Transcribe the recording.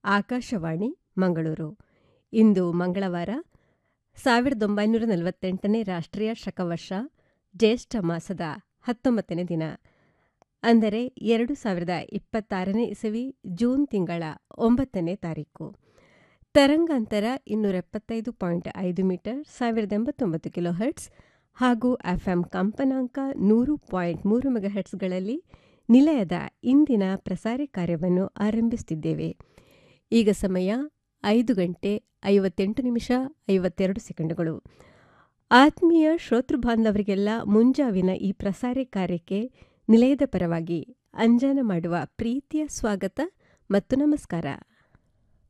ಆಕಾಶವಾಣಿ ಮಂಗಳೂರು ಇಂದು ಮಂಗಳವಾರ ಸಾವಿರದ ಒಂಬೈನೂರ ನಲವತ್ತೆಂಟನೇ ರಾಷ್ಟ್ರೀಯ ಶಕವರ್ಷ ಜ್ಯೇಷ್ಠ ಮಾಸದ ಹತ್ತೊಂಬತ್ತನೇ ದಿನ ಅಂದರೆ ಎರಡು ಸಾವಿರದ ಇಪ್ಪತ್ತಾರನೇ ಇಸವಿ ಜೂನ್ ತಿಂಗಳ ಒಂಬತ್ತನೇ ತಾರೀಕು ತರಂಗಾಂತರ ಇನ್ನೂರ ಎಪ್ಪತ್ತೈದು ಪಾಯಿಂಟ್ ಐದು ಮೀಟರ್ ಸಾವಿರದ ಎಂಬತ್ತೊಂಬತ್ತು ಕಿಲೋ ಹರ್ಟ್ಸ್ ಹಾಗೂ ಎಫ್ಎಂ ಕಂಪನಾಂಕ ನೂರು ಪಾಯಿಂಟ್ ಮೂರು ಮೆಗಾಹೆಟ್ಸ್ಗಳಲ್ಲಿ ನಿಲಯದ ಇಂದಿನ ಪ್ರಸಾರ ಕಾರ್ಯವನ್ನು ಆರಂಭಿಸುತ್ತಿದ್ದೇವೆ ಈಗ ಸಮಯ ಐದು ಗಂಟೆ ಐವತ್ತೆಂಟು ನಿಮಿಷ ಐವತ್ತೆರಡು ಸೆಕೆಂಡುಗಳು ಆತ್ಮೀಯ ಶ್ರೋತೃಬಾಂಧವರಿಗೆಲ್ಲ ಮುಂಜಾವಿನ ಈ ಪ್ರಸಾರ ಕಾರ್ಯಕ್ಕೆ ನಿಲಯದ ಪರವಾಗಿ ಅಂಜಾನ ಮಾಡುವ ಪ್ರೀತಿಯ ಸ್ವಾಗತ ಮತ್ತು ನಮಸ್ಕಾರ